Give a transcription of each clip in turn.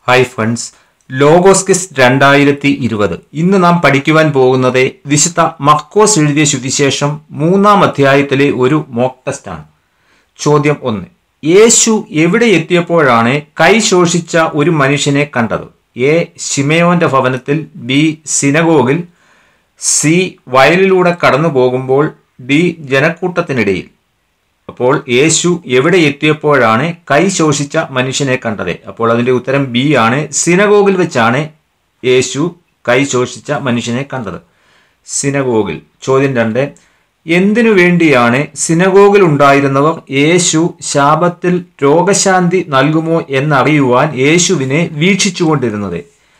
hi friends logos kiss രണ്ടായിരത്തി ഇരുപത് ഇന്ന് നാം പഠിക്കുവാൻ പോകുന്നത് വിശുദ്ധ മക്കോസ് എഴുതിയ സുവിശേഷം മൂന്നാം അധ്യായത്തിലെ ഒരു മോക്ക് ടെസ്റ്റാണ് ചോദ്യം ഒന്ന് യേശു എവിടെ എത്തിയപ്പോഴാണ് കൈ ശോഷിച്ച ഒരു മനുഷ്യനെ കണ്ടത് എ ശിമയോന്റെ ഭവനത്തിൽ ബി സിനഗോഗിൽ സി വയലിലൂടെ കടന്നു പോകുമ്പോൾ ഡി ജനക്കൂട്ടത്തിനിടയിൽ അപ്പോൾ യേശു എവിടെ എത്തിയപ്പോഴാണ് കൈ ശോഷിച്ച മനുഷ്യനെ കണ്ടത് അപ്പോൾ അതിന്റെ ഉത്തരം ബി ആണ് സിനഗോഗിൽ വെച്ചാണ് യേശു കൈ ശോഷിച്ച മനുഷ്യനെ കണ്ടത് സിനഗോഗിൽ ചോദ്യം രണ്ട് എന്തിനു വേണ്ടിയാണ് സിനഗോഗിൽ ഉണ്ടായിരുന്നവർ യേശു ശാപത്തിൽ രോഗശാന്തി നൽകുമോ എന്നറിയുവാൻ യേശുവിനെ വീക്ഷിച്ചുകൊണ്ടിരുന്നത്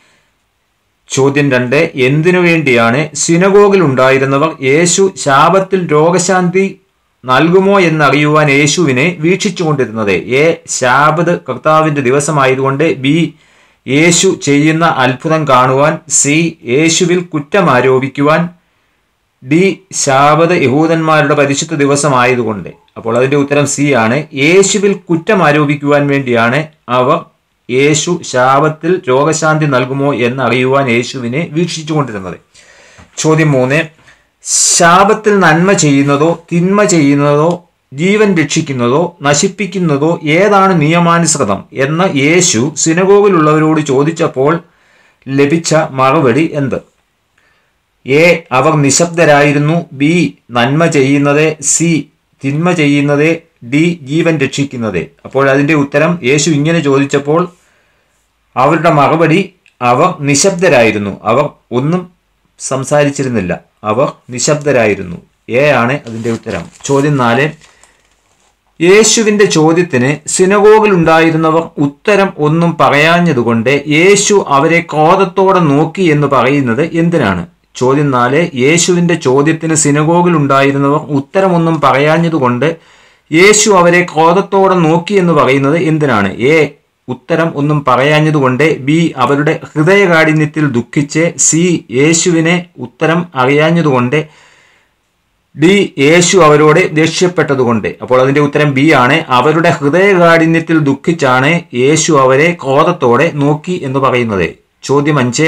ചോദ്യം രണ്ട് എന്തിനു വേണ്ടിയാണ് സിനഗോഗിൽ ഉണ്ടായിരുന്നവർ യേശു ശാപത്തിൽ രോഗശാന്തി നൽകുമോ എന്നറിയുവാൻ യേശുവിനെ വീക്ഷിച്ചുകൊണ്ടിരുന്നത് എ ശാബത് കർത്താവിന്റെ ദിവസമായതുകൊണ്ട് ബി യേശു ചെയ്യുന്ന അത്ഭുതം കാണുവാൻ സി യേശുവിൽ കുറ്റം ആരോപിക്കുവാൻ ഡി ശാബത് യഹൂദന്മാരുടെ പരിശുദ്ധ ദിവസമായതുകൊണ്ട് അപ്പോൾ അതിന്റെ ഉത്തരം സി ആണ് യേശുവിൽ കുറ്റം ആരോപിക്കുവാൻ വേണ്ടിയാണ് അവർ യേശു ശാപത്തിൽ രോഗശാന്തി നൽകുമോ എന്നറിയുവാൻ യേശുവിനെ വീക്ഷിച്ചുകൊണ്ടിരുന്നത് ചോദ്യം മൂന്ന് ശാപത്തിൽ നന്മ ചെയ്യുന്നതോ തിന്മ ചെയ്യുന്നതോ ജീവൻ രക്ഷിക്കുന്നതോ നശിപ്പിക്കുന്നതോ ഏതാണ് നിയമാനുസൃതം എന്ന് യേശു സിനഗോഗിലുള്ളവരോട് ചോദിച്ചപ്പോൾ ലഭിച്ച മറുപടി എന്ത് എ അവർ നിശബ്ദരായിരുന്നു ബി നന്മ ചെയ്യുന്നത് സി തിന്മ ചെയ്യുന്നത് ഡി ജീവൻ രക്ഷിക്കുന്നത് അപ്പോൾ അതിന്റെ ഉത്തരം യേശു ഇങ്ങനെ ചോദിച്ചപ്പോൾ അവരുടെ മറുപടി അവർ നിശബ്ദരായിരുന്നു അവർ ഒന്നും സംസാരിച്ചിരുന്നില്ല അവർ നിശബ്ദരായിരുന്നു എ ആണ് അതിന്റെ ഉത്തരം ചോദ്യം നാല് യേശുവിന്റെ ചോദ്യത്തിന് സിനഗോഗിൽ ഉണ്ടായിരുന്നവർ ഉത്തരം ഒന്നും പറയാഞ്ഞതുകൊണ്ട് യേശു അവരെ ക്രോധത്തോടെ നോക്കി എന്ന് പറയുന്നത് എന്തിനാണ് ചോദ്യം നാല് യേശുവിന്റെ ചോദ്യത്തിന് സിനഗോഗിൽ ഉണ്ടായിരുന്നവർ ഉത്തരമൊന്നും പറയാഞ്ഞതുകൊണ്ട് യേശു അവരെ ക്രോധത്തോടെ നോക്കി എന്ന് പറയുന്നത് എന്തിനാണ് എ ഉത്തരം ഒന്നും പറയാഞ്ഞതുകൊണ്ട് ബി അവരുടെ ഹൃദയകാഠിന്യത്തിൽ ദുഃഖിച്ച് സി യേശുവിനെ ഉത്തരം അറിയാഞ്ഞതുകൊണ്ട് ഡി യേശു അവരോട് ദേഷ്യപ്പെട്ടതുകൊണ്ട് അപ്പോൾ അതിന്റെ ഉത്തരം ബി ആണ് അവരുടെ ഹൃദയകാഠിന്യത്തിൽ ദുഃഖിച്ചാണ് യേശു അവരെ ക്രോധത്തോടെ നോക്കി എന്ന് പറയുന്നത് ചോദ്യം അഞ്ച്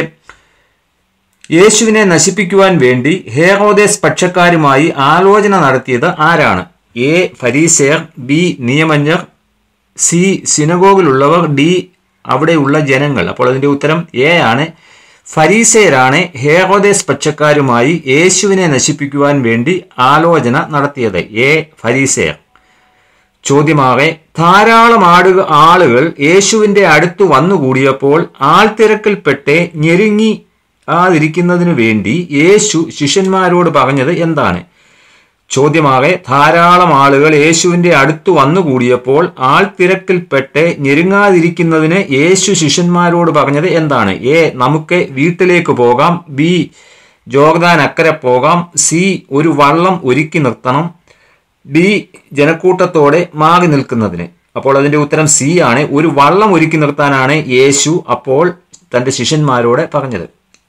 യേശുവിനെ നശിപ്പിക്കുവാൻ വേണ്ടി ഹേറോദേസ് പക്ഷക്കാരുമായി ആലോചന നടത്തിയത് ആരാണ് എ ഫരീസേർ ബി നിയമജ്ഞർ സി സിനഗോഗിലുള്ളവർ ഡി അവിടെയുള്ള ജനങ്ങൾ അപ്പോൾ അതിന്റെ ഉത്തരം എ ആണ് ഫരീസേരാണ് ഹേറോദേസ് പക്ഷക്കാരുമായി യേശുവിനെ നശിപ്പിക്കുവാൻ വേണ്ടി ആലോചന നടത്തിയത് എ ഫരീസേർ ചോദ്യമാകെ ധാരാളം ആടുക ആളുകൾ യേശുവിന്റെ അടുത്ത് വന്നുകൂടിയപ്പോൾ ആൾത്തിരക്കിൽപ്പെട്ട് ഞെരുങ്ങി ആതിരിക്കുന്നതിനു വേണ്ടി യേശു ശിഷ്യന്മാരോട് പറഞ്ഞത് എന്താണ് ചോദ്യമാകെ ധാരാളം ആളുകൾ യേശുവിന്റെ അടുത്ത് വന്നുകൂടിയപ്പോൾ ആൾത്തിരക്കിൽപ്പെട്ട് ഞെരുങ്ങാതിരിക്കുന്നതിന് യേശു ശിഷ്യന്മാരോട് പറഞ്ഞത് എന്താണ് എ നമുക്ക് വീട്ടിലേക്ക് പോകാം ബി ജോർദാൻ അക്കരെ പോകാം സി ഒരു വള്ളം ഒരുക്കി നിർത്തണം ഡി ജനക്കൂട്ടത്തോടെ മാറി നിൽക്കുന്നതിന് അപ്പോൾ അതിന്റെ ഉത്തരം സി ആണ് ഒരു വള്ളം ഒരുക്കി നിർത്താനാണ് യേശു അപ്പോൾ തന്റെ ശിഷ്യന്മാരോട് പറഞ്ഞത്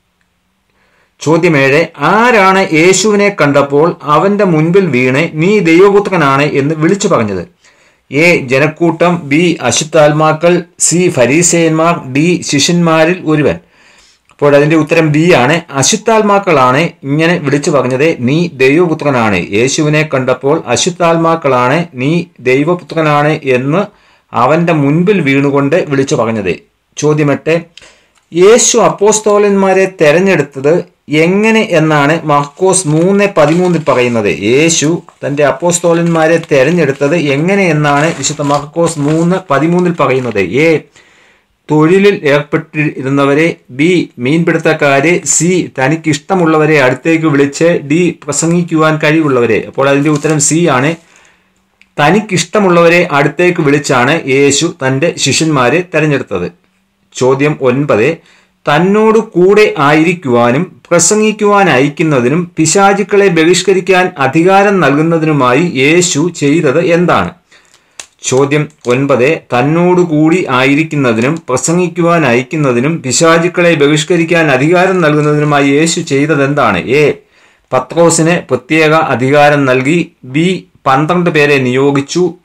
ചോദ്യമേഴ് ആരാണ് യേശുവിനെ കണ്ടപ്പോൾ അവന്റെ മുൻപിൽ വീണ് നീ ദൈവപുത്രനാണ് എന്ന് വിളിച്ചു പറഞ്ഞത് എ ജനക്കൂട്ടം ബി അശുദ്ധാത്മാക്കൾ സി ഫരീസേന്മാർ ഡി ശിഷ്യന്മാരിൽ ഒരുവൻ അപ്പോൾ അതിന്റെ ഉത്തരം ബി ആണ് അശുദ്ധാത്മാക്കളാണ് ഇങ്ങനെ വിളിച്ചു പറഞ്ഞത് നീ ദൈവപുത്രനാണ് യേശുവിനെ കണ്ടപ്പോൾ അശുദ്ധാത്മാക്കളാണ് നീ ദൈവപുത്രനാണ് എന്ന് അവന്റെ മുൻപിൽ വീണുകൊണ്ട് വിളിച്ചു പറഞ്ഞത് ചോദ്യമെട്ട് യേശു അപ്പോസ്തോലന്മാരെ തെരഞ്ഞെടുത്തത് എങ്ങനെ എന്നാണ് മാർക്കോസ് മൂന്ന് പതിമൂന്നിൽ പറയുന്നത് യേശു തന്റെ അപ്പോസ്തോലന്മാരെ തെരഞ്ഞെടുത്തത് എങ്ങനെ എന്നാണ് വിശുദ്ധ മാർക്കോസ് മൂന്ന് പതിമൂന്നിൽ പറയുന്നത് എ തൊഴിലിൽ ഏർപ്പെട്ടിരുന്നവരെ ബി മീൻപിടുത്തക്കാരെ സി തനിക്ക് ഇഷ്ടമുള്ളവരെ അടുത്തേക്ക് വിളിച്ച് ഡി പ്രസംഗിക്കുവാൻ കഴിവുള്ളവരെ അപ്പോൾ അതിന്റെ ഉത്തരം സി ആണ് തനിക്കിഷ്ടമുള്ളവരെ അടുത്തേക്ക് വിളിച്ചാണ് യേശു തന്റെ ശിഷ്യന്മാരെ തെരഞ്ഞെടുത്തത് ചോദ്യം ഒൻപത് തന്നോട് കൂടെ ആയിരിക്കുവാനും പ്രസംഗിക്കുവാൻ അയക്കുന്നതിനും പിശാചുക്കളെ ബഹിഷ്കരിക്കാൻ അധികാരം നൽകുന്നതിനുമായി യേശു ചെയ്തത് എന്താണ് ചോദ്യം ഒൻപത് തന്നോടുകൂടി ആയിരിക്കുന്നതിനും പ്രസംഗിക്കുവാൻ അയക്കുന്നതിനും പിശാചുക്കളെ ബഹിഷ്കരിക്കാൻ അധികാരം നൽകുന്നതിനുമായി യേശു ചെയ്തത് എന്താണ് എ പത്രോസിന് പ്രത്യേക അധികാരം നൽകി ബി പന്ത്രണ്ട് പേരെ നിയോഗിച്ചു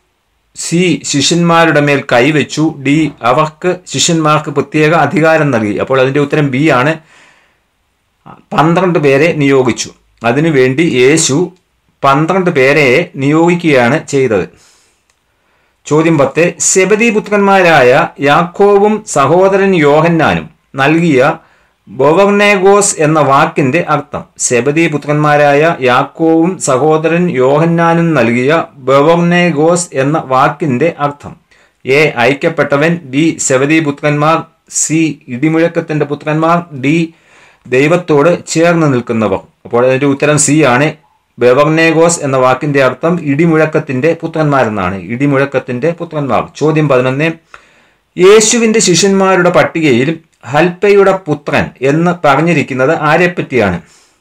സി ശിഷ്യന്മാരുടെ മേൽ കൈവച്ചു ഡി അവർക്ക് ശിഷ്യന്മാർക്ക് പ്രത്യേക അധികാരം നൽകി അപ്പോൾ അതിന്റെ ഉത്തരം ബി ആണ് പന്ത്രണ്ട് പേരെ നിയോഗിച്ചു അതിനുവേണ്ടി യേശു പന്ത്രണ്ട് പേരെ നിയോഗിക്കുകയാണ് ചെയ്തത് ചോദ്യം പത്ത് സെബദി പുത്രന്മാരായ യാക്കോവും സഹോദരൻ യോഹന്നാനും നൽകിയ ബൊവർണേഗോസ് എന്ന വാക്കിന്റെ അർത്ഥം സെബദി പുത്രന്മാരായ യാക്കോവും സഹോദരൻ യോഹന്നാനും നൽകിയ ബൊവർണേഗോസ് എന്ന വാക്കിന്റെ അർത്ഥം എ ഐക്യപ്പെട്ടവൻ ബി സെബദി പുത്രന്മാർ സി ഇടിമുഴക്കത്തിന്റെ പുത്രന്മാർ ഡി ദൈവത്തോട് ചേർന്ന് നിൽക്കുന്നവർ അപ്പോൾ അതിന്റെ ഉത്തരം സി ആണ് ബെവർണേഗോസ് എന്ന വാക്കിന്റെ അർത്ഥം ഇടിമുഴക്കത്തിന്റെ പുത്രന്മാരെന്നാണ് ഇടിമുഴക്കത്തിന്റെ പുത്രന്മാർ ചോദ്യം പതിനൊന്ന് യേശുവിന്റെ ശിഷ്യന്മാരുടെ പട്ടികയിൽ ഹൽപ്പയുടെ പുത്രൻ എന്ന് പറഞ്ഞിരിക്കുന്നത് ആരെപ്പറ്റിയാണ്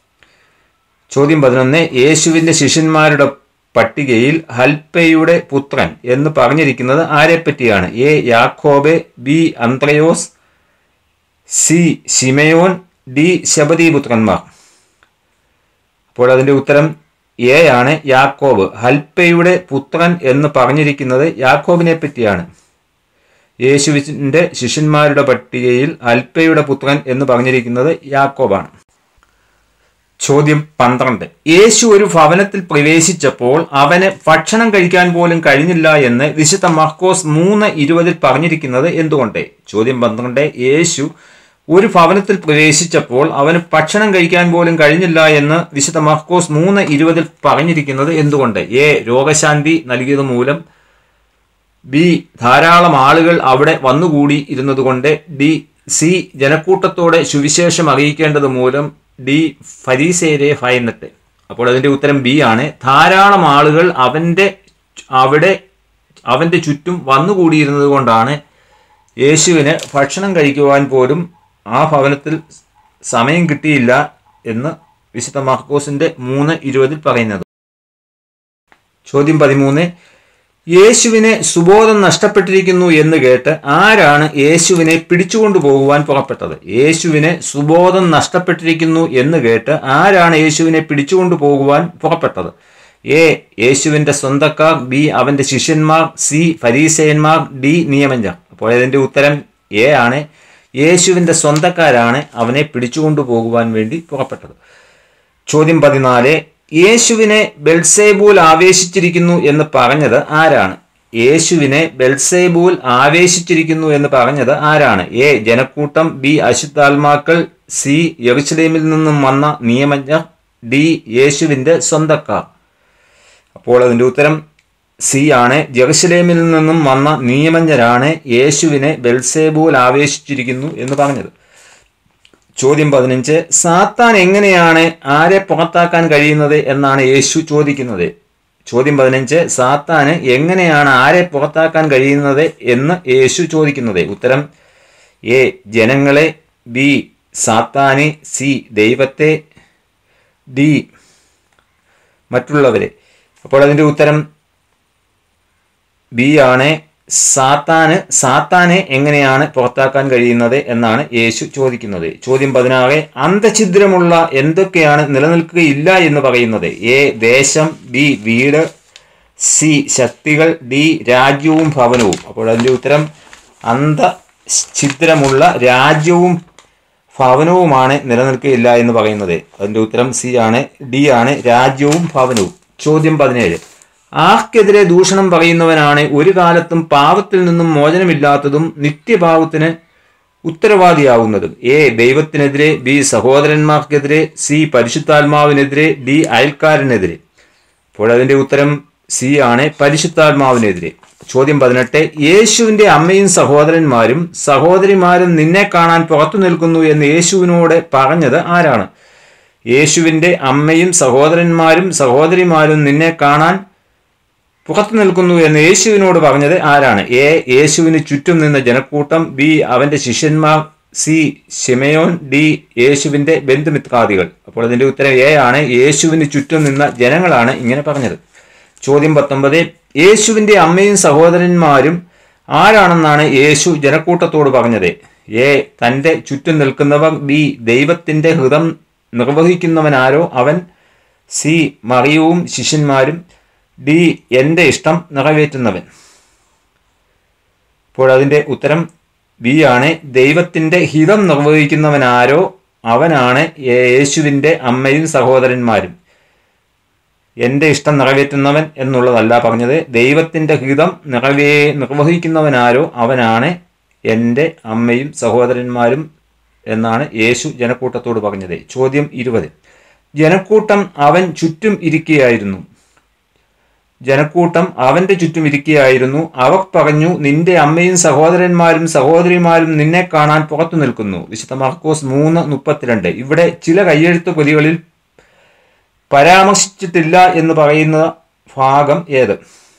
ചോദ്യം പതിനൊന്ന് യേശുവിന്റെ ശിഷ്യന്മാരുടെ പട്ടികയിൽ ഹൽപ്പയുടെ പുത്രൻ എന്ന് പറഞ്ഞിരിക്കുന്നത് ആരെപ്പറ്റിയാണ് എ യാക്കോബെ ബി അന്ത്രയോസ് സി ശിമയോൻ ഡി ശബദി പുത്രന്മാർ അപ്പോൾ അതിന്റെ ഉത്തരം എ ആണ് യാക്കോബ് ഹൽപ്പയുടെ പുത്രൻ എന്ന് പറഞ്ഞിരിക്കുന്നത് യാക്കോബിനെ പറ്റിയാണ് യേശുവിന്റെ ശിഷ്യന്മാരുടെ പട്ടികയിൽ അൽപ്പയുടെ പുത്രൻ എന്ന് പറഞ്ഞിരിക്കുന്നത് യാക്കോബാണ് ചോദ്യം പന്ത്രണ്ട് യേശു ഒരു ഭവനത്തിൽ പ്രവേശിച്ചപ്പോൾ അവന് ഭക്ഷണം കഴിക്കാൻ പോലും കഴിഞ്ഞില്ല എന്ന് വിശുദ്ധ മർക്കോസ് മൂന്ന് ഇരുപതിൽ പറഞ്ഞിരിക്കുന്നത് എന്തുകൊണ്ട് ചോദ്യം പന്ത്രണ്ട് യേശു ഒരു ഭവനത്തിൽ പ്രവേശിച്ചപ്പോൾ അവന് ഭക്ഷണം കഴിക്കാൻ പോലും കഴിഞ്ഞില്ല എന്ന് വിശുദ്ധ മർക്കോസ് മൂന്ന് ഇരുപതിൽ പറഞ്ഞിരിക്കുന്നത് എന്തുകൊണ്ട് എ രോഗശാന്തി നൽകിയത് മൂലം ബി ധാരാളം ആളുകൾ അവിടെ വന്നുകൂടി ഇരുന്നതുകൊണ്ട് ഡി സി ജനക്കൂട്ടത്തോടെ സുവിശേഷം അറിയിക്കേണ്ടത് മൂലം ഡി ഫരീസേരെ ഭയന്നിട്ട് അപ്പോൾ അതിന്റെ ഉത്തരം ബി ആണ് ധാരാളം ആളുകൾ അവന്റെ അവിടെ അവന്റെ ചുറ്റും വന്നുകൂടിയിരുന്നത് കൊണ്ടാണ് യേശുവിന് ഭക്ഷണം കഴിക്കുവാൻ പോലും ആ ഭവനത്തിൽ സമയം കിട്ടിയില്ല എന്ന് വിശുദ്ധ മാർക്കോസിന്റെ മൂന്ന് ഇരുപതിൽ പറയുന്നത് ചോദ്യം പതിമൂന്ന് യേശുവിനെ സുബോധം നഷ്ടപ്പെട്ടിരിക്കുന്നു എന്ന് കേട്ട് ആരാണ് യേശുവിനെ പിടിച്ചുകൊണ്ടു പോകുവാൻ പുറപ്പെട്ടത് യേശുവിനെ സുബോധം നഷ്ടപ്പെട്ടിരിക്കുന്നു എന്ന് കേട്ട് ആരാണ് യേശുവിനെ പിടിച്ചുകൊണ്ടു പോകുവാൻ പുറപ്പെട്ടത് എ യേശുവിന്റെ സ്വന്തക്കാർ ബി അവന്റെ ശിഷ്യന്മാർ സി ഫരീസയന്മാർ ഡി നിയമജ്ഞർ അപ്പോൾ ഇതിന്റെ ഉത്തരം എ ആണ് യേശുവിന്റെ സ്വന്തക്കാരാണ് അവനെ പിടിച്ചുകൊണ്ടു പോകുവാൻ വേണ്ടി പുറപ്പെട്ടത് ചോദ്യം പതിനാല് യേശുവിനെ ബെൽസേബൂൽ ആവേശിച്ചിരിക്കുന്നു എന്ന് പറഞ്ഞത് ആരാണ് യേശുവിനെ ബെൽസേബൂൽ ആവേശിച്ചിരിക്കുന്നു എന്ന് പറഞ്ഞത് ആരാണ് എ ജനക്കൂട്ടം ബി അശുദ്ധാത്മാക്കൾ സി യെറുസലേമിൽ നിന്നും വന്ന നിയമജ്ഞർ ഡി യേശുവിന്റെ സ്വന്തക്കാർ അപ്പോൾ അതിന്റെ ഉത്തരം സി ആണ് ജെറുസലേമിൽ നിന്നും വന്ന നിയമജ്ഞരാണ് യേശുവിനെ ബെൽസേബൂൽ ആവേശിച്ചിരിക്കുന്നു എന്ന് പറഞ്ഞത് ചോദ്യം പതിനഞ്ച് സാത്താൻ എങ്ങനെയാണ് ആരെ പുറത്താക്കാൻ കഴിയുന്നത് എന്നാണ് യേശു ചോദിക്കുന്നത് ചോദ്യം പതിനഞ്ച് സാത്താന് എങ്ങനെയാണ് ആരെ പുറത്താക്കാൻ കഴിയുന്നത് എന്ന് യേശു ചോദിക്കുന്നത് ഉത്തരം എ ജനങ്ങളെ ബി സാത്താന് സി ദൈവത്തെ ഡി മറ്റുള്ളവരെ അപ്പോൾ അതിൻ്റെ ഉത്തരം ബി ആണ് സാത്താന് സാത്താനെ എങ്ങനെയാണ് പുറത്താക്കാൻ കഴിയുന്നത് എന്നാണ് യേശു ചോദിക്കുന്നത് ചോദ്യം പതിനാറ് അന്തഛിദ്രമുള്ള എന്തൊക്കെയാണ് നിലനിൽക്കുകയില്ല എന്ന് പറയുന്നത് എ ദേശം ബി വീട് സി ശക്തികൾ ഡി രാജ്യവും ഭവനവും അപ്പോൾ അതിൻ്റെ ഉത്തരം അന്തഛിദ്രമുള്ള രാജ്യവും ഭവനവുമാണ് നിലനിൽക്കുകയില്ല എന്ന് പറയുന്നത് അതിൻ്റെ ഉത്തരം സി ആണ് ഡി ആണ് രാജ്യവും ഭവനവും ചോദ്യം പതിനേഴ് ആർക്കെതിരെ ദൂഷണം പറയുന്നവനാണ് ഒരു കാലത്തും പാപത്തിൽ നിന്നും മോചനമില്ലാത്തതും നിത്യപാപത്തിന് ഉത്തരവാദിയാവുന്നതും എ ദൈവത്തിനെതിരെ ബി സഹോദരന്മാർക്കെതിരെ സി പരിശുദ്ധാത്മാവിനെതിരെ ഡി അയൽക്കാരനെതിരെ അപ്പോൾ അതിന്റെ ഉത്തരം സി ആണ് പരിശുദ്ധാത്മാവിനെതിരെ ചോദ്യം പതിനെട്ട് യേശുവിന്റെ അമ്മയും സഹോദരന്മാരും സഹോദരിമാരും നിന്നെ കാണാൻ പുറത്തു നിൽക്കുന്നു എന്ന് യേശുവിനോട് പറഞ്ഞത് ആരാണ് യേശുവിന്റെ അമ്മയും സഹോദരന്മാരും സഹോദരിമാരും നിന്നെ കാണാൻ പുറത്തു നിൽക്കുന്നു എന്ന് യേശുവിനോട് പറഞ്ഞത് ആരാണ് എ യേശുവിന് ചുറ്റും നിന്ന ജനക്കൂട്ടം ബി അവന്റെ ശിഷ്യന്മാർ സി ഷിമയോൻ ഡി യേശുവിന്റെ ബന്ധുമിത്രാദികൾ അപ്പോൾ അതിന്റെ ഉത്തരം എ ആണ് യേശുവിന് ചുറ്റും നിന്ന ജനങ്ങളാണ് ഇങ്ങനെ പറഞ്ഞത് ചോദ്യം പത്തൊമ്പത് യേശുവിന്റെ അമ്മയും സഹോദരന്മാരും ആരാണെന്നാണ് യേശു ജനക്കൂട്ടത്തോട് പറഞ്ഞത് എ തന്റെ ചുറ്റും നിൽക്കുന്നവർ ബി ദൈവത്തിന്റെ ഹൃദം നിർവഹിക്കുന്നവനാരോ അവൻ സി മറിയവും ശിഷ്യന്മാരും ഡി എൻ്റെ ഇഷ്ടം നിറവേറ്റുന്നവൻ അപ്പോൾ അതിൻ്റെ ഉത്തരം ബി ആണ് ദൈവത്തിൻ്റെ ഹിതം നിർവഹിക്കുന്നവനാരോ അവനാണ് യേശുവിൻ്റെ അമ്മയും സഹോദരന്മാരും എൻ്റെ ഇഷ്ടം നിറവേറ്റുന്നവൻ എന്നുള്ളതല്ല പറഞ്ഞത് ദൈവത്തിൻ്റെ ഹിതം നിറവേ നിർവഹിക്കുന്നവനാരോ അവനാണ് എൻ്റെ അമ്മയും സഹോദരന്മാരും എന്നാണ് യേശു ജനക്കൂട്ടത്തോട് പറഞ്ഞത് ചോദ്യം ഇരുപത് ജനക്കൂട്ടം അവൻ ചുറ്റും ഇരിക്കുകയായിരുന്നു ജനക്കൂട്ടം അവന്റെ ചുറ്റും ഇരിക്കുകയായിരുന്നു അവർ പറഞ്ഞു നിന്റെ അമ്മയും സഹോദരന്മാരും സഹോദരിമാരും നിന്നെ കാണാൻ പുറത്തു നിൽക്കുന്നു വിശുദ്ധ മാർക്കോസ് മൂന്ന് മുപ്പത്തിരണ്ട് ഇവിടെ ചില കയ്യെഴുത്ത് പൊലികളിൽ പരാമർശിച്ചിട്ടില്ല എന്ന് പറയുന്ന ഭാഗം ഏത്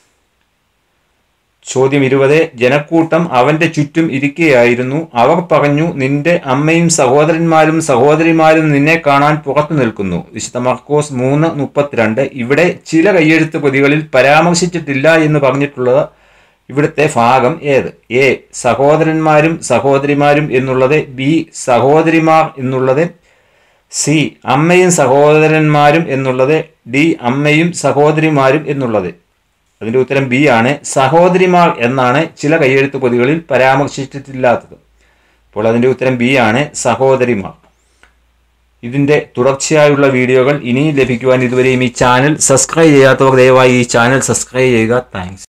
ചോദ്യം ഇരുപത് ജനക്കൂട്ടം അവന്റെ ചുറ്റും ഇരിക്കുകയായിരുന്നു അവർ പറഞ്ഞു നിന്റെ അമ്മയും സഹോദരന്മാരും സഹോദരിമാരും നിന്നെ കാണാൻ പുറത്തു നിൽക്കുന്നു വിശുദ്ധ മർക്കോസ് മൂന്ന് മുപ്പത്തിരണ്ട് ഇവിടെ ചില കയ്യെഴുത്ത് പൊതികളിൽ പരാമർശിച്ചിട്ടില്ല എന്ന് പറഞ്ഞിട്ടുള്ളത് ഇവിടുത്തെ ഭാഗം ഏത് എ സഹോദരന്മാരും സഹോദരിമാരും എന്നുള്ളത് ബി സഹോദരിമാർ എന്നുള്ളത് സി അമ്മയും സഹോദരന്മാരും എന്നുള്ളത് ഡി അമ്മയും സഹോദരിമാരും എന്നുള്ളത് അതിൻ്റെ ഉത്തരം ബി ആണ് സഹോദരിമാർ എന്നാണ് ചില കയ്യെഴുത്ത് പൊതികളിൽ പരാമർശിച്ചിട്ടില്ലാത്തത് അപ്പോൾ അതിൻ്റെ ഉത്തരം ബി ആണ് സഹോദരിമാർ ഇതിൻ്റെ തുടർച്ചയായുള്ള വീഡിയോകൾ ഇനിയും ലഭിക്കുവാൻ ഇതുവരെയും ഈ ചാനൽ സബ്സ്ക്രൈബ് ചെയ്യാത്തവർ ദയവായി ഈ ചാനൽ സബ്സ്ക്രൈബ് ചെയ്യുക താങ്ക്സ്